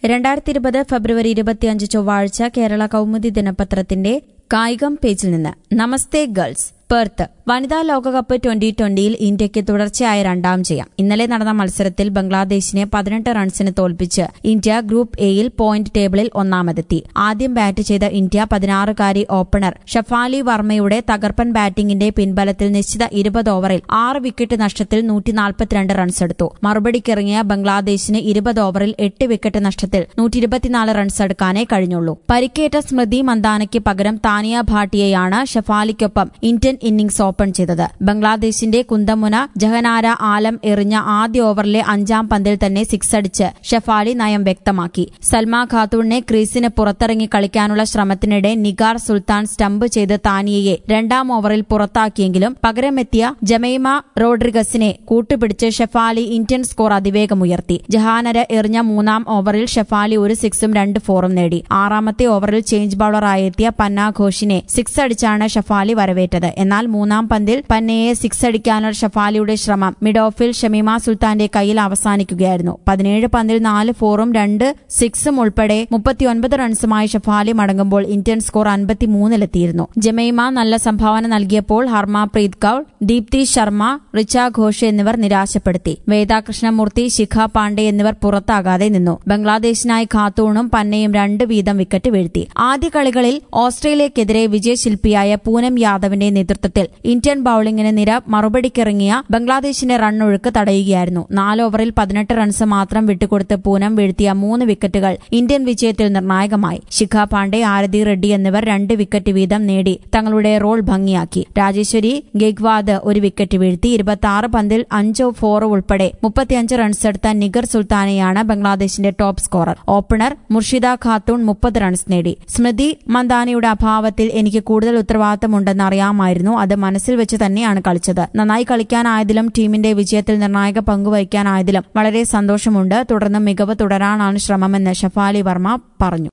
രണ്ടായിരത്തി ഇരുപത് ഫെബ്രുവരി ഇരുപത്തിയഞ്ച് ചൊവ്വാഴ്ച കേരള കൗമുദി ദിനപത്രത്തിന്റെ കായികം പേജിൽ നിന്ന് നമസ്തേ ഗേൾസ് പെർത്ത് വനിതാ ലോകകപ്പ് ട്വന്റി ട്വന്റിയിൽ ഇന്ത്യയ്ക്ക് തുടർച്ചയായ രണ്ടാം ജയം ഇന്നലെ നടന്ന മത്സരത്തിൽ ബംഗ്ലാദേശിനെ പതിനെട്ട് റൺസിന് തോൽപ്പിച്ച് ഇന്ത്യ ഗ്രൂപ്പ് എയിൽ പോയിന്റ് ടേബിളിൽ ഒന്നാമതെത്തി ആദ്യം ബാറ്റ് ചെയ്ത ഇന്ത്യ പതിനാറുകാരി ഓപ്പണർ ഷഫാലി വർമ്മയുടെ തകർപ്പൻ ബാറ്റിംഗിന്റെ പിൻബലത്തിൽ നിശ്ചിത ഇരുപത് ഓവറിൽ ആറ് വിക്കറ്റ് നഷ്ടത്തിൽ നൂറ്റി നാൽപ്പത്തിരണ്ട് റൺസ് എടുത്തു മറുപടിക്കിറങ്ങിയ ബംഗ്ലാദേശിന് ഇരുപത് ഓവറിൽ എട്ട് വിക്കറ്റ് നഷ്ടത്തിൽ നൂറ്റി ഇരുപത്തിനാല് റൺസ് എടുക്കാനേ കഴിഞ്ഞുള്ളൂ പരിക്കേറ്റ സ്മൃതി മന്ദാനയ്ക്ക് പകരം താനിയ ഭാട്ടിയെയാണ് ഷഫാലിക്കൊപ്പം ഇന്ത്യൻ ഇന്നിംഗ്സ് ഓപ്പൺ ചെയ്തത് ബംഗ്ലാദേശിന്റെ കുന്തമുന ജഹനാര ആലം എറിഞ്ഞ ആദ്യ ഓവറിലെ അഞ്ചാം പന്തിൽ തന്നെ സിക്സ് അടിച്ച് ഷഫാലി നയം വ്യക്തമാക്കി സൽമാ ഖാത്തൂണിനെ ക്രീസിന് പുറത്തിറങ്ങി കളിക്കാനുള്ള ശ്രമത്തിനിടെ നിഗാർ സുൽത്താൻ സ്റ്റംപ് ചെയ്ത് താനിയയെ രണ്ടാം ഓവറിൽ പുറത്താക്കിയെങ്കിലും പകരമെത്തിയ ജമൈമ റോഡ്രിഗസിനെ കൂട്ടുപിടിച്ച് ഷഫാലി ഇന്ത്യൻ സ്കോർ അതിവേഗമുയർത്തി ജഹാനര എറിഞ്ഞ മൂന്നാം ഓവറിൽ ഷഫാലി ഒരു സിക്സും രണ്ട് ഫോറും നേടി ആറാമത്തെ ഓവറിൽ ചേഞ്ച് ബൌളറായെത്തിയ പന്ന ഘോഷിനെ സിക്സ് അടിച്ചാണ് ഷഫാലി വരവേറ്റത് എന്നാൽ മൂന്നാം പന്തിൽ പന്നയെ സിക്സ് അടിക്കാനുള്ള ഷഫാലിയുടെ ശ്രമം മിഡ് ഓഫിൽ ഷമീമ സുൽത്താന്റെ കയ്യിൽ അവസാനിക്കുകയായിരുന്നു പതിനേഴ് പന്തിൽ നാല് ഫോറും രണ്ട് സിക്സും ഉൾപ്പെടെ മുപ്പത്തിയൊൻപത് റൺസുമായി ഷഫാലി മടങ്ങുമ്പോൾ ഇന്ത്യൻ സ്കോർ അൻപത്തിമൂന്നിലെത്തിയിരുന്നു ജമൈമ നല്ല സംഭാവന നൽകിയപ്പോൾ ഹർമപ്രീത് കൌർ ദീപ്തി ശർമ്മ റിച്ച ഘോഷ് എന്നിവർ നിരാശപ്പെടുത്തി വേദ കൃഷ്ണമൂർത്തി ശിഖ പാണ്ഡെ എന്നിവർ പുറത്താകാതെ നിന്നു ബംഗ്ലാദേശിനായി ഖാത്തൂണും പന്നയും രണ്ട് വീതം വിക്കറ്റ് വീഴ്ത്തി ആദ്യ കളികളിൽ ഓസ്ട്രേലിയക്കെതിരെ വിജയശില്പിയായ പൂനം യാദവിന്റെ നേതൃത്വത്തിൽ ഇന്ത്യൻ ബൌളിംഗിന് നിര മറുപടിക്കിറങ്ങിയ ബംഗ്ലാദേശിന്റെ റണ്ണൊഴുക്ക് തടയുകയായിരുന്നു നാല് ഓവറിൽ പതിനെട്ട് റൺസ് മാത്രം വിട്ടുകൊടുത്ത് പൂനം വീഴ്ത്തിയ മൂന്ന് വിക്കറ്റുകൾ ഇന്ത്യൻ വിജയത്തിൽ നിർണായകമായി ശിഖ പാണ്ഡെ ആരതി റെഡ്ഡി എന്നിവർ രണ്ട് വിക്കറ്റ് വീതം നേടി തങ്ങളുടെ റോൾ ഭംഗിയാക്കി രാജേശ്വരി ഗെഗ്വാദ് ഒരു വിക്കറ്റ് വീഴ്ത്തി ഇരുപത്തി പന്തിൽ അഞ്ചോ ഫോറോ ഉൾപ്പെടെ മുപ്പത്തിയഞ്ച് റൺസ് എടുത്ത നിഗർ സുൽത്താനെയാണ് ബംഗ്ലാദേശിന്റെ top scorer opener Murshida Khatun മുപ്പത് റൺസ് നേടി സ്മൃതി മന്ദാനയുടെ അഭാവത്തിൽ എനിക്ക് കൂടുതൽ ഉത്തരവാദിത്തമുണ്ടെന്ന് അറിയാമായിരുന്നു അത് മനസ്സിൽ വെച്ച് തന്നെയാണ് കളിച്ചത് നന്നായി കളിക്കാനായതിലും ടീമിന്റെ വിജയത്തിൽ നിർണായക പങ്കുവഹിക്കാനായതിലും വളരെ സന്തോഷമുണ്ട് തുടർന്ന് മികവ് തുടരാനാണ് ശ്രമമെന്ന് ഷഫാലി വർമ്മ പറഞ്ഞു